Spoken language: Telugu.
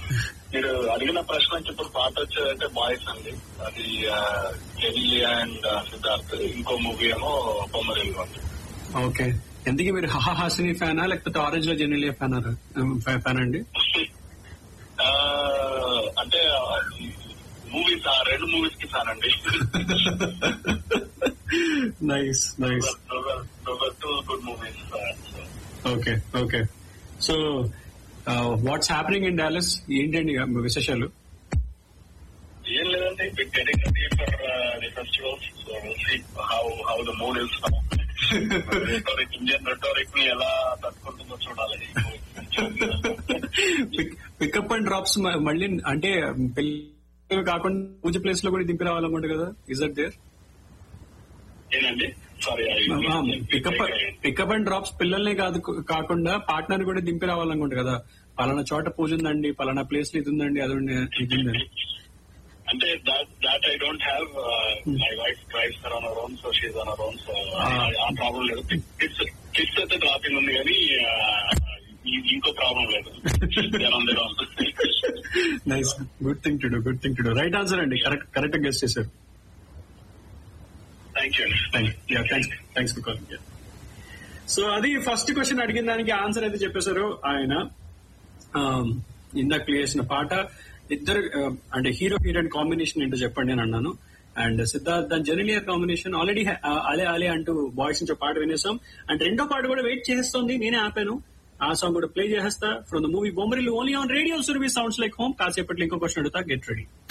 మీరు అడిగిన ప్రశ్నకి ఇప్పుడు పాట వచ్చేదంటే బాయ్స్ అండి అది కెనిలియా అండ్ సిద్ధార్థ్ ఇంకో మూవీ ఏమో బొమ్మరిల్లు అండి ఓకే ఎందుకు మీరు హహా హాసిని ఫ్యానా లేకపోతే ఆరెంజ్ లో జెనిలియా ఫ్యాన్ ఫ్యాన్ అండి ఆ, అంటే మూవీస్ ఆ రెండు మూవీస్ కి ఫ్యాన్ అండి nice nice too good movies okay okay so what's happening in Dallas ఏంటండి విశేషాలు ఏం లేదండి getting ready for the festivals so see how how the mood is rhetoric Indian rhetoric ని ఎలా తట్టుకుంటుందో చూడాలి పికప్ అండ్ డ్రాప్స్ మళ్ళీ అంటే పెళ్లి కాకుండా పూజ ప్లేస్ లో కూడా దింపి రావాలనుకుంటా కదా ఇస్ దట్ దేర్ ఏంటండి sorry pickup pickup and drops పిల్లల్నే కాదు కాకుండా పార్ట్నర్ కూడా దింపి రావాలనుకుంటా కదా పలానా చోట పూజ ఉందండి పలానా ప్లేస్ లో ఇది ఉందండి అది ఉంది ఇది ఉందండి అంటే that that I don't have my wife drives on our own so she's on our own so ఆ ప్రాబ్లం లేదు కిడ్స్ కిడ్స్ అయితే డ్రాపింగ్ ఉంది కానీ uh, ఈ- ఇంకో ప్రాబ్లం లేదు They're on their own. Nice good thing to do good thing to do right answer అండి కరెక్ట్ కరెక్ట్ గెస్ట్ చేశారు thank you thanks thanks for calling so అది ఫస్ట్ క్వశ్చన్ అడిగిన దానికి ఆన్సర్ అయితే చెప్పేశారు ఆయన Um, ఇందాక ప్లే చేసిన పాట ఇద్దరు uh, అంటే హీరో హీరోయిన్ కాంబినేషన్ ఏంటో చెప్పండి అని అన్నాను అండ్ సిద్ధార్థ్ దాని జెనిలియర్ కాంబినేషన్ ఆల్రెడీ అలే అలే అంటూ బాయ్స్ నుంచి ఒక పాట వినేసాం అండ్ రెండో పాట కూడా వెయిట్ చేస్తుంది నేనే ఆపాను ఆ సాంగ్ కూడా ప్లే చేసేస్తా from the movie Bommarillu only on radio Surabhi sounds like home కాసేపట్లో ఇంకో క్వశ్చన్ అడుగుతా గెట్ రెడీ